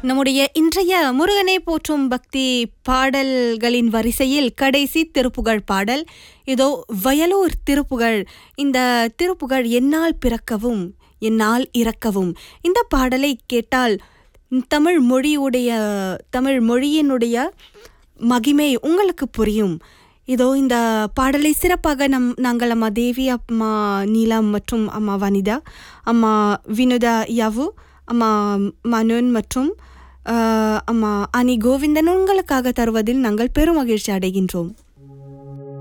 நம்முடைய இன்றைய முருகனை போற்றும் பக்தி பாடல்களின் வரிசையில் கடைசி திருப்புகழ் பாடல் இதோ வயலூர் திருப்புகழ் இந்த திருப்புகழ் என்னால் பிறக்கவும் என்னால் இறக்கவும் இந்த பாடலை கேட்டால் தமிழ் மொழியுடைய தமிழ் மொழியினுடைய மகிமை உங்களுக்கு புரியும் இதோ இந்த பாடலை சிறப்பாக நம் நாங்கள் அம்மா தேவி அம்மா நீலம் மற்றும் அம்மா வனிதா அம்மா வினுதா யாவு அம்மா மனோன் மற்றும் அஹ், அம்மா அனி கோவிந்தன் உங்களுக்காக தருவதில் நாங்கள் பெரும் மகிழ்ச்சி அடைகின்றோம்